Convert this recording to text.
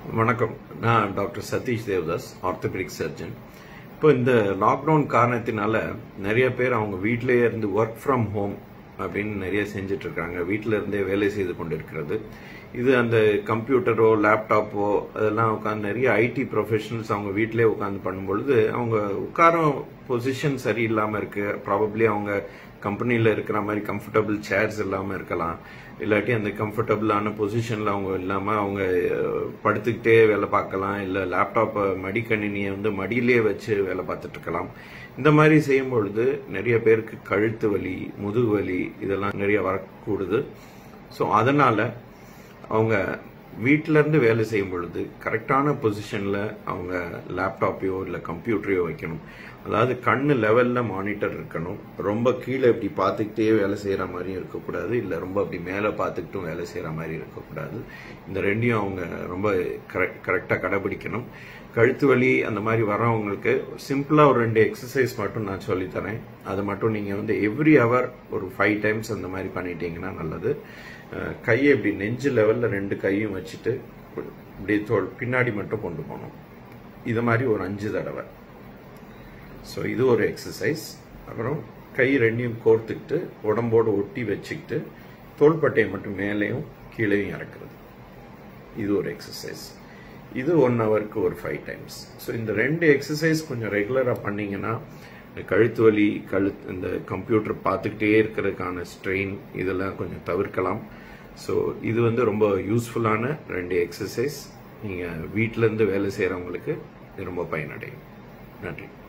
வணக்கம் நான் doctor Satish Devadas orthopaedic surgeon இப்போ இந்த லாக்டவுன் காரணத்தினால நிறைய பேர் அவங்க வீட்டிலேயே இருந்து ஒர்க் ஃப்ரம் ஹோம் அப்படின்னு நிறைய செஞ்சுட்டு இருக்காங்க வீட்டில இருந்தே வேலை செய்து கொண்டிருக்கிறது இது அந்த கம்ப்யூட்டரோ லேப்டாப்போ அதெல்லாம் உட்காந்து நிறைய ஐடி ப்ரொஃபஷனல்ஸ் அவங்க வீட்டிலே உட்காந்து பண்ணும்பொழுது அவங்க உட்காரம் பொசிஷன் சரியில்லாம இருக்கு ப்ராபப்ளி அவங்க கம்பெனியில் இருக்கிற மாதிரி கம்ஃபர்டபுள் சேர்ஸ் இல்லாமல் இருக்கலாம் இல்லாட்டி அந்த கம்ஃபர்டபுளான பொசிஷனில் அவங்க இல்லாமல் அவங்க அஹ், படுத்துக்கிட்டே வேலை பார்க்கலாம் இல்லை லேப்டாப்பை மடிக்கணினியை வந்து மடியிலே வச்சு வேலை பார்த்துட்டு இருக்கலாம் இந்த மாதிரி செய்யும் பொழுது நிறைய பேருக்கு கழுத்து வலி முதுகு வலி இதெல்லாம் நிறைய வரக்கூடுது ஸோ அதனால அவங்க வீட்டில இருந்து வேலை செய்யும் பொழுது கரெக்டான பொசிஷன்ல அவங்க லேப்டாப்பையோ இல்லை கம்ப்யூட்டரையோ வைக்கணும் அதாவது கண்ணு லெவல்ல மானிட்டர் இருக்கணும் ரொம்ப கீழே இப்படி பார்த்துக்கிட்டே வேலை செய்யற மாதிரியும் இருக்கக்கூடாது இல்லை ரொம்ப அப்படி மேலே பார்த்துக்கிட்டும் வேலை செய்யற மாதிரி இருக்கக்கூடாது இந்த ரெண்டையும் அவங்க ரொம்ப கரெக்டாக கடைபிடிக்கணும் கழுத்து வலி அந்த மாதிரி வரவங்களுக்கு சிம்பிளா ஒரு ரெண்டு எக்ஸசைஸ் மட்டும் நான் சொல்லித் தரேன் அது மட்டும் நீங்க வந்து எவ்ரி ஹவர் ஒரு ஃபைவ் டைம்ஸ் அந்த மாதிரி பண்ணிட்டீங்கன்னா நல்லது அஹ், கையை இப்படி நெஞ்சு லெவல்ல ரெண்டு கையும் வச்சுட்டு இப்படி தோல் பின்னாடி மட்டும் கொண்டு போகணும் இது மாதிரி ஒரு அஞ்சு தடவை ஸோ இது ஒரு எக்ஸசைஸ் அப்புறம் கை ரெண்டையும் கோர்த்துக்கிட்டு உடம்போடு ஒட்டி வச்சுக்கிட்டு தோள்பட்டையை மட்டும் மேலேயும் கீழேயும் இறக்குறது இது ஒரு எக்ஸசைஸ் இது ஒன் ஹவருக்கு ஒரு ஃபைவ் டைம்ஸ் ஸோ இந்த ரெண்டு எக்ஸசைஸ் கொஞ்சம் ரெகுலராக பண்ணீங்கன்னா இந்த கழுத்து வலி கழுத்து இந்த கம்ப்யூட்டர் பார்த்துக்கிட்டே இருக்கிறதுக்கான ஸ்ட்ரெயின் இதெல்லாம் கொஞ்சம் தவிர்க்கலாம் ஸோ இது வந்து ரொம்ப யூஸ்ஃபுல்லான ரெண்டு எக்ஸசைஸ் நீங்கள் வீட்டிலேருந்து வேலை செய்கிறவங்களுக்கு இது ரொம்ப பயனடையும் நன்றி